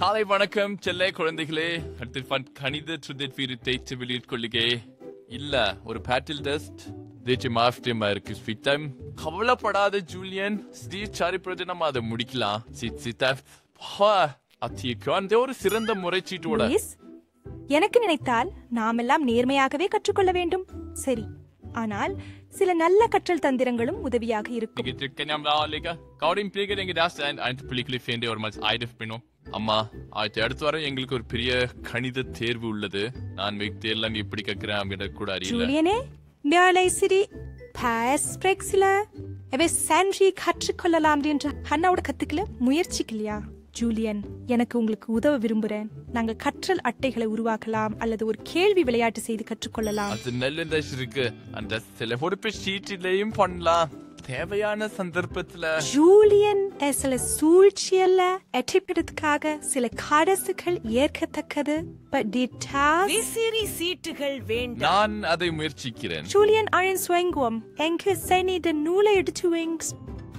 காலை வணக்கம் செல்ல குழந்தைகளே அடுத்து ஃபன் கணித சுதத் வீடு தேய்ச்சி வெளியிட்கொள்ளுகே இல்ல ஒரு பேட்டில் டெஸ்ட் தேய்ச்சி மாஃப்டியமா இருக்கு ஸ்வீட் டைம் கவலைப்படாத ஜூலியன் ஸ்ரீ சாரி நம்ம அதை முடிக்கலாம் சிட் சிட் அத்தியக்கு அந்த ஒரு சிறந்த முறைச்சீட்டோட லூயிஸ் எனக்கு நினைத்தால் நாமெல்லாம் நேர்மையாகவே கற்றுக்கொள்ள வேண்டும் சரி ஆனால் சில நல்ல கற்றல் தந்திரங்களும் உதவியாக இருக்கும் Ikke kan jeg ligge. Gaudim பிள்ளைகள் எங்க ஜாஸ்தி ஐந்து பிள்ளைகளை சேர்ந்து ஒரு மாதிரி ஐடஃப் பண்ணும் அம்மா அடுத்த அடுத்த வாரம் எங்களுக்கு ஒரு பெரிய கணித தேர்வு உள்ளது நான் வைத்து எல்லாம் எப்படி கேட்கிறேன் அப்படின்ற கூட அறியல ஜூலியனே வேலை சிரி பாஸ்பிரெக்ஸ்ல எவை சான்ரி கற்றுக்கொள்ளலாம் என்று ஹன்னாவோட கத்துக்கல முயற்சிக்கலையா ஜூலியன் எனக்கு உங்களுக்கு உதவ விரும்புறேன் நாங்க கற்றல் அட்டைகளை உருவாக்கலாம் அல்லது ஒரு கேள்வி விளையாட்டு செய்து கற்றுக்கொள்ளலாம் அது நல்ல இருக்கு அந்த சில பொறுப்பு ஷீட்டிலையும் பண்ணலாம் தேவையான சந்தர்ப்பத்துல ஜூலியன் சில சூழ்ச்சியல்ல எட்டிப்பிடத்துக்காக சில கடைசுகள் ஏற்கத்தக்கது but details விசிறி சீட்டுகள் வேண்டாம் நான் அதை முயற்சிக்கிறேன் ஜூலியன் அழன் சுவங்குவம் எங்கு செனி இந்த நூலை எடுத்து வைங்க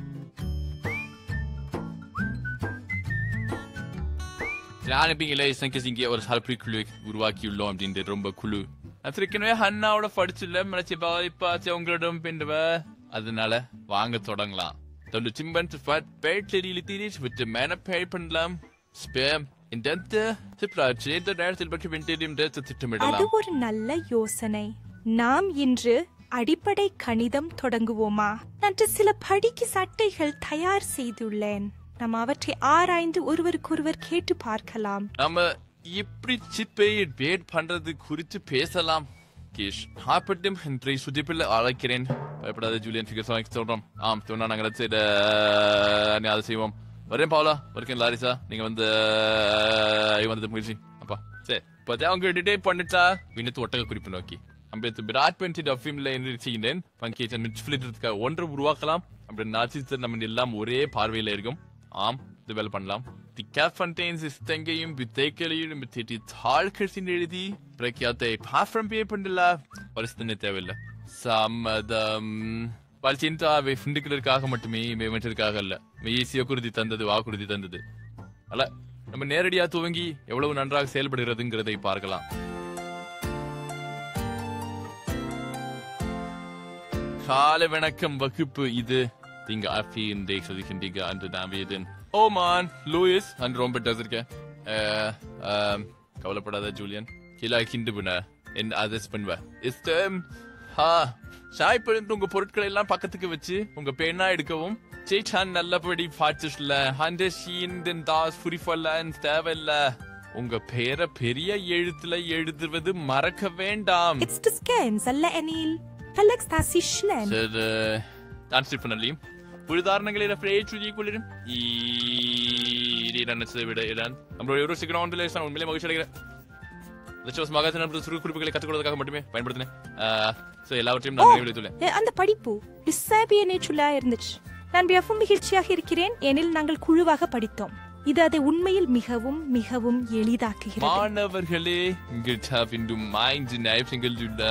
ஆரம்பிங்களே இங்கே ஒரு சலப்பி குழு உருவாக்கியுள்ளோம் அப்படின்ட்டு ரொம்ப குழு ஏற்கனவே ஹன்னாவோட படிச்சுல மனச்சு பாதிப்பாச்சு உங்களிடம் பின்னுவ அதனால வாங்க தொடங்கலாம் தொண்டு சிம்பன் பேட்டரியில் தீரிச் விட்டு மேன பே பண்ணலாம் ஸ்பேம் இந்த சிப்ராச்சு இந்த நேரத்தில் பற்றி வெண்டியம் அது திட்டமிடலாம் ஒரு நல்ல யோசனை நாம் இன்று அடிப்படை கணிதம் தொடங்குவோமா நான் சில படிக்கு சட்டைகள் தயார் செய்துள்ளேன் நாம் அவற்றை ஆராய்ந்து ஒருவருக்கொருவர் கேட்டு பார்க்கலாம் நம்ம எப்படி சிப்பை பேட் பண்றது குறித்து பேசலாம் கேஷ் ஹாப்பட்டும் இன்றைய சுதிப்பில் அழைக்கிறேன் பயப்படாத ஜூலியன் ஃபிகர் சாங் சொல்றோம் ஆம் சொன்னா நாங்கள் அதை செய்த நீ அதை செய்வோம் வரேன் பாவலா வரேன் லாரிசா நீங்க வந்து அஹ், வந்தது முயற்சி அப்பா சரி இப்போ அவங்க டிடேட் பண்ணிட்டா வினத்து ஒட்டக குறிப்பு நோக்கி அம்பேத்து விராட் பென்சிட் அஃபீம்ல என்ன செய்கிறேன் பங்கேற்ற மிட்ஃபிலிட்டதுக்காக ஒன்று உருவாக்கலாம் அப்படி நாச்சிஸ்டர் நம்ம எல்லாம் ஒரே பார்வையில இருக்கும் ஆம் இது வேலை பண்ணலாம் தி கேஃபன்டைன்ஸ் இஸ்தங்கையும் வித்தைகளையும் வித்திட்டு தாழ்கழிச்சின் எழுதி பிரக்கியாத்தை பாஃப்ரம் பே பண்ணல பரிசுத்தனை தேவையில்லை சம்மதம் பல்சின்டா அவை ஃபிண்டுகளுக்காக மட்டுமே மேமற்றதுக்காக அல்ல ஈஸியா குருதி தந்தது வாக்குறுதி தந்தது அல்ல நம்ம நேரடியா துவங்கி எவ்வளவு நன்றாக செயல்படுகிறதுங்கிறதை பார்க்கலாம் காலை வணக்கம் வகுப்பு இது நீங்க ஆஃபி இந்த சொல்லிக்கின்றீங்க அன்று நான் வேதன் ஓ மான் லூயிஸ் அன்று ரொம்ப இருக்கேன் கவலைப்படாத ஜூலியன் கீழே கிண்டு பண்ண என்ன அதஸ் பண்ணுவ இஸ்டம் ஹா சாய்ப்பு உங்க பொருட்களை எல்லாம் பக்கத்துக்கு வச்சு உங்க பேனா எடுக்கவும் சேச்சான் நல்லபடி பார்த்துல அந்த ஷீன் தாஸ் புரிஃபல்லன் தேவையில்ல உங்க பேரை பெரிய எழுத்துல எழுதுவது மறக்க வேண்டாம் It's das Games, alla Enil. Alex, das ist schnell. சரி டான்ஸ் பண்ணலையும் உதாரணங்களில் பிரேச்சுதிக்குள்ளிடும் ஈரன்னத்தை விட இடம் நம்மளுடைய ஒரு சிக்கனம் ஒன்றில் நான் உண்மையிலே மகிழ்ச்சி அடைகிறேன் லட்சம் மகாஜன நம்மளது சுரு குறிப்புகளை கற்றுக்கொள்வதற்காக மட்டுமே பயன்படுத்தினேன் ஸோ எல்லாவற்றையும் நான் நினைவுறுத்துள்ளேன் ஏ, அந்த படிப்பு டிஸ்ஸாபிய நேச்சுலா இருந்துச்சு நான் மிகவும் மகிழ்ச்சியாக இருக்கிறேன் ஏனில் நாங்கள் குழுவாக படித்தோம் இது அதை உண்மையில் மிகவும் மிகவும் எளிதாக்குகிறது மாணவர்களே இங்கு சாப்பிண்டும் மாய்ந்து நைப்சிங்கள் உள்ள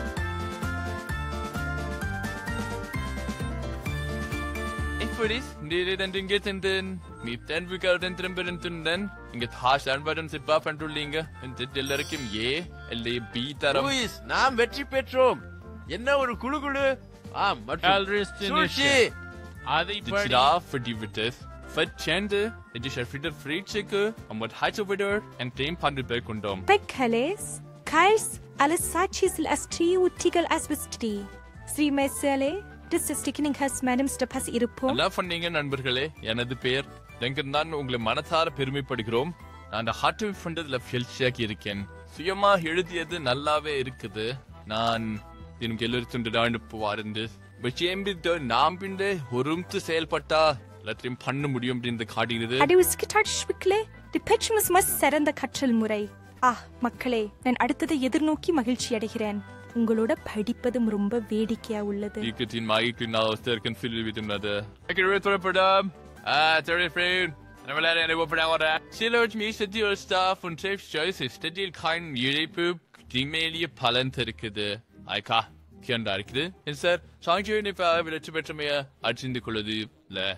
இப்படிஸ் நீரிடன் இங்கே தின்றன் நீ தென்விகாருடன் திரும்புடன் தின்றன் இங்க தாஷ் அன்படன் சிப்பா பண்டுள்ளீங்க இந்த எல்லாருக்கும் ஏ இல்லை பி தரம் லூயிஸ் நாம் வெற்றி பெற்றோம் என்ன ஒரு குழு குழு ஆம் மற்றும் Alris சூழ்ச்சி அதை படிடா verdieftes Vertjente, in die wieder Friedschicke und mit heute wieder ein Team Pandelberg und um. Pekales, Kals, alles Sachis Astri Utigal Asbestri. Sri Mesele, das ist die Kninghas Madams der Pass Irupum. நல்லா பண்ணீங்க நண்பர்களே எனது பெயர் Dungan தான் உங்களை மனசார பெருமைப்படுகிறோம் நான் அந்த ஹார்ட் பண்றதுல ஃபெல்ஷியாக்கி இருக்கேன் சுயமா எழுதியது நல்லாவே இருக்குது நான் தினம் எழுத்துண்டு போவாருந்து விஷயம் நாம் பிண்டு ஒருமித்து செயல்பட்டா எல்லாத்தையும் பண்ண முடியும் அப்படின்னு காட்டுகிறது அடி உஸ்கிட்டாட் ஸ்விக்லே தி பெச்சுமஸ் மஸ் சிறந்த கற்றல் முறை ஆ மக்களே நான் அடுத்ததை எதிர்நோக்கி மகிழ்ச்சி அடைகிறேன் உங்களோட படிப்பதும் ரொம்ப வேடிக்கையா உள்ளது Iketin Mike na stärken fyller vi dem där. Jag kan röta på dem. Ah, tar det frun. Jag vill lära dig vad det var. Silver mig så dyr stuff och chef choices. Det är kein Europe. Dimmelige palent இருக்குது. ஐக்கா கியண்டா இருக்குது sir சாங்கியூனி விளைச்சு பெற்ற மேய அடிச்சிந்து கொள்வது இல்ல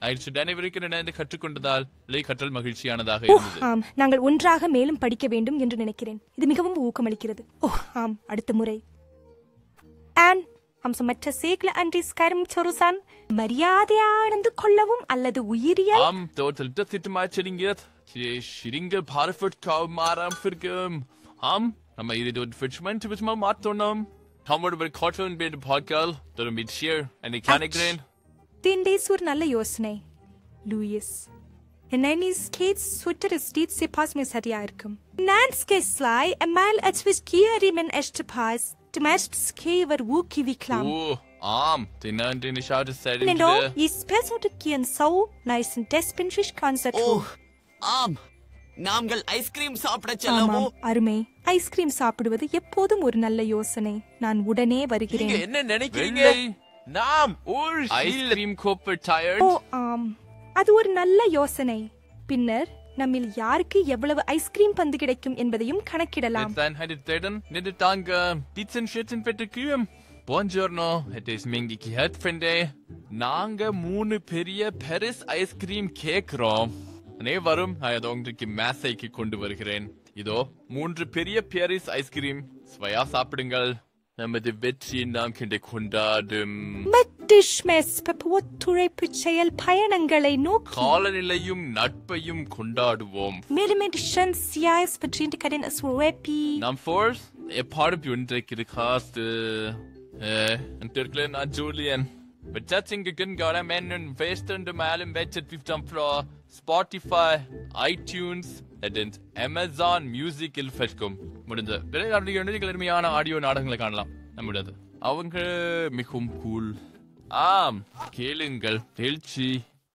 ஆயிடுச்சு அனைவருக்கும் என்ன கற்றுக்கொண்டதால் இல்லை கற்றல் மகிழ்ச்சியானதாக ஓ இருந்தது ஆம் நாங்கள் ஒன்றாக மேலும் படிக்க வேண்டும் என்று நினைக்கிறேன் இது மிகவும் ஊக்கமளிக்கிறது ஓ ஆம் அடுத்த முறை ஆன் அம்சமற்ற சேகல அன்றி ஸ்கரம் சொருசான் மரியாதையா நடந்து கொள்ளவும் அல்லது உயிரியல் Am total dat zit maar chillinget. Shiringe parfurt kau maram firgum. Am நம்ம இது ஒரு ஃபிட்ச்மெண்ட் வித் மா மாத்தோம் கம்மோட ஒரு கார்ட்டூன் பேட் பாட்கால் தர மிட் ஷேர் அண்ட் கேனிக்ரேன் Tindis ஒரு நல்ல யோசனை Louis Nennis Kates Twitter steht sie pass mir சரியா இருக்கும் Nanske Sly einmal als wir Kierimen echte Pass Du meinst Skever Wookie wie Klam ஓ ஆம் தின்ன den ich hatte seit Nendo, is pessoa kien so nice and despinfish concert ஓ ஆம் நாங்கள் ice cream சாப்பிட செல்லவோ ஆமாம் அருமை ice cream சாப்பிடுவது எப்போதும் ஒரு நல்ல யோசனை நான் உடனே நீங்க வருகிறேன் என்ன நினைக்கிறீங்க வெள்ளை நாம் ஒரு ஐஸ்கிரீம் கோப்பர் டயர்ட் ஓ ஆம் அது ஒரு நல்ல யோசனை பின்னர் நம்மில் யாருக்கு எவ்வளவு ஐஸ்கிரீம் பந்து கிடைக்கும் என்பதையும் கணக்கிடலாம் Dann hätte den nicht danke Pizzen schützen bitte kühen. Buongiorno, hätte es mingi gehört finde. நாங்க மூணு பெரிய பெரிஸ் ஐஸ்கிரீம் கேக்குறோம் அனைவரும் நான் உங்களுக்கு மேசைக்கு கொண்டு வருகிறேன் இதோ மூன்று பெரிய பெரிஸ் ஐஸ்கிரீம் ஸ்வயா சாப்பிடுங்கள் நமது வெற்றி நாம் கிண்ட கொண்டாடும் மட்டிஷ்மெஸ் பெப்போத்துழைப்பு செயல் பயணங்களை நோக்கி காலநிலையும் நட்பையும் கொண்டாடுவோம் Millimeter Sias verdient keinen Swappy. Nam Force, er part of you cast, eh, en Turklen aan Julian. Men dat ting igen gør der manden western de malum vettet vi dem fra Spotify, iTunes, den Amazon Music இல் ஃபெட்கும் முடிஞ்ச எளிமையான audio நாடகங்களை காணலாம் நம்முடையது அவங்க மிகவும் cool ஆம் கேளுங்கள் எழுச்சி